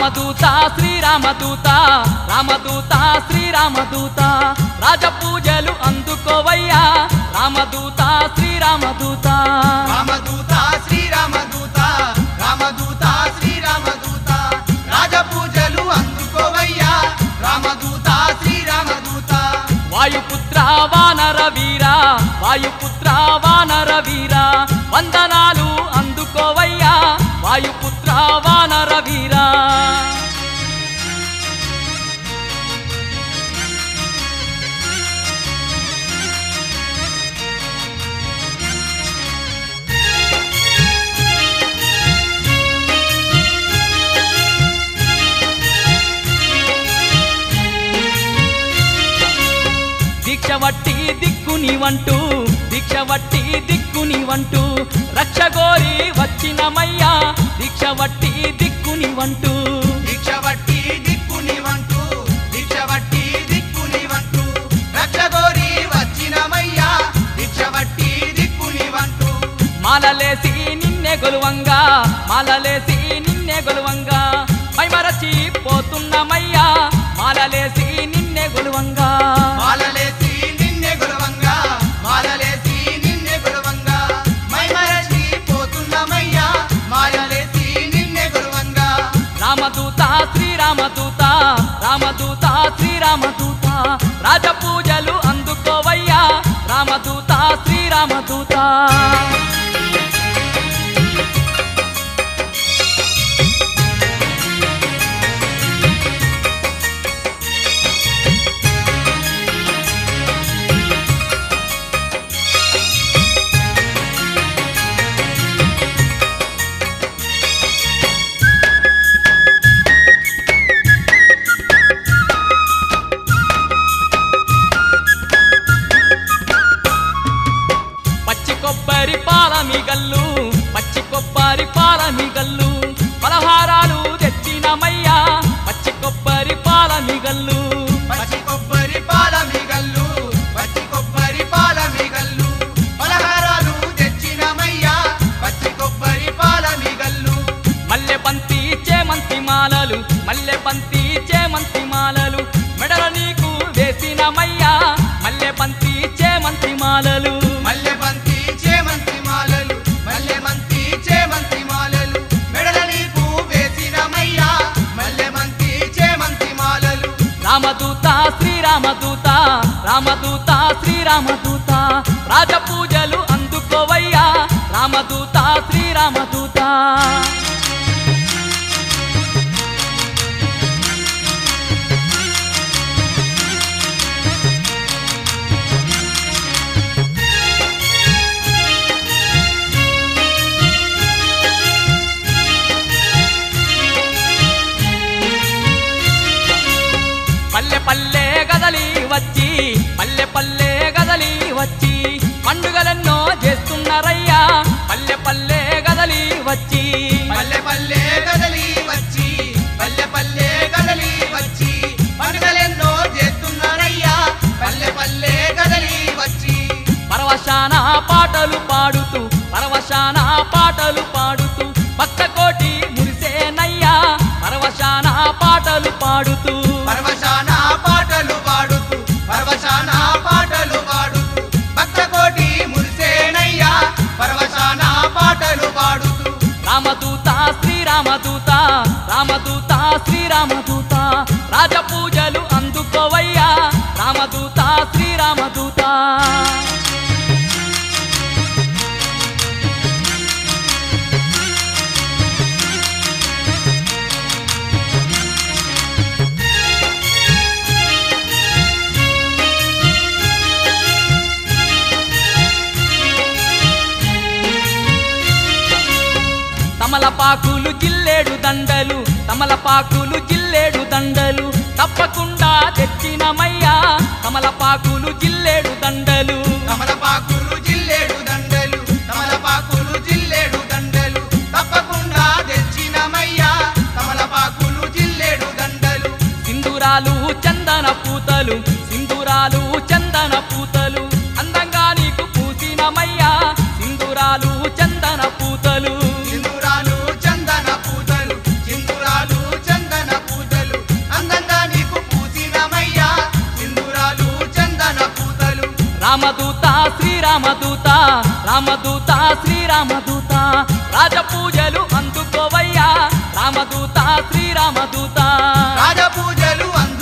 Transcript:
రామదూత శ్రీరామదూత రామదూత శ్రీరామదూత రాజపూజలు అందుకోవయ్యా రామదూత శ్రీరామదూత రామదూత శ్రీరామదూత రామదూత శ్రీరామదూత రాజపూజలు అందుకోవయ్యా రామదూత శ్రీరామదూత వాయుపుత్ర వానర వీర వాయుపుత్ర వానర వీర వందనాలు అందుకోవయ్యా వాయుపుత్ర వానర వీర దీక్ష వట్టి దిక్కుని వంటూ దీక్ష వట్టి దిక్కుని వంటూ రక్షగోరి వచ్చినమయ్యా దీక్ష వట్టి దిక్కుని వంటూ దీక్ష వట్టి దిక్కుని వంటూ దీక్ష వట్టి దిక్కుని వంటూ రక్షగోరి వచ్చినమయ్యా దీక్ష వట్టి దిక్కుని వంటూ మాలలేసి నిన్నే గొలువంగా మాలలేసి నిన్నే గొలువంగా మైమరచి పోతున్నమయ్యా మాలలేసి నిన్నే గొలువంగా మాలలేసి నిన్నే గులవంగా మాలలేసి నిన్నే గులవంగా మైమరచి పోతున్నమయ్యా మాలలేసి నిన్నే గులవంగా రామదూత శ్రీరామదూత రామదూత శ్రీరామదూత రాజపూజలు అందుకోవయ్యా రామదూత శ్రీరామదూత పచ్చి కొబ్బరి పాల మిగల్లు పచ్చి కొబ్బరి పాల మిగల్లు పలహారాలు తెచ్చినమయ్యా పచ్చి కొబ్బరి పాల మిగల్లు పచ్చి కొబ్బరి పాల మిగల్లు పచ్చి కొబ్బరి పాల మిగల్లు పలహారాలు తెచ్చినమయ్యా పచ్చి కొబ్బరి పాల మిగల్లు మల్లె బంతి చేమంతి మాలలు మల్లె బంతి చేమంతి మాలలు మెడల నీకు వేసినమయ్యా మల్లె బంతి చేమంతి మాలలు మల్లె బంతి చేమంతి మాలలు మల్లె బంతి చేమంతి మాలలు మెడల నీకు వేసినమయ్యా మల్లె బంతి చేమంతి మాలలు రామదూత శ్రీరామదూత రామదూత శ్రీరామదూత రాజపూజలు అందుకోవయ్యా రామదూత శ్రీరామదూత పల్లె పల్లె గదలి వచ్చి పల్లె పల్లె గదలి వచ్చి పండుగలెన్నో చేస్తున్నారయ్యా పల్లె పల్లె గదలి వచ్చి పల్లె పల్లె కదలి వచ్చి పల్లె పల్లె కదలి వచ్చి పండుగలెన్నో చేస్తున్నారయ్యా పల్లె పల్లె కదలి వచ్చి పరవశాన పాటలు పాడుతూ పరవశాన పాటలు పాడుతూ భక్త కోటి మురిసేనయ్యా పరవశాన పాటలు పాడుతూ పరవశాన పాటలు పాడుతూ పరవశాన పాటలు పాడుతూ భక్త కోటి మురిసేనయ్యా పరవశాన పాటలు పాడుతూ రామదూత శ్రీరామదూత రామదూత శ్రీరామదూత రాజపూజలు అందుకోవయ్యా రామదూత శ్రీరామదూత తమలపాకులు జిల్లేడు దండలు తమలపాకులు జిల్లేడు దండలు తప్పకుండా తెచ్చినమయ్యా తమలపాకులు జిల్లేడు దండలు తమలపాకులు జిల్లేడు దండలు తమలపాకులు జిల్లేడు దండలు తప్పకుండా తెచ్చినమయ్యా తమలపాకులు జిల్లేడు దండలు సింధూరాలు చందన పూతలు సింధూరాలు చందన పూతలు అందంగా నీకు పూసినమయ్యా సింధూరాలు చందన పూతలు సింధూరాలు చందన పూతలు సింధూరాలు చందన రామదూత శ్రీరామదూత రామదూత శ్రీరామదూత రాజపూజలు అందుకోవయ్యా రామదూత శ్రీరామదూత రాజపూజలు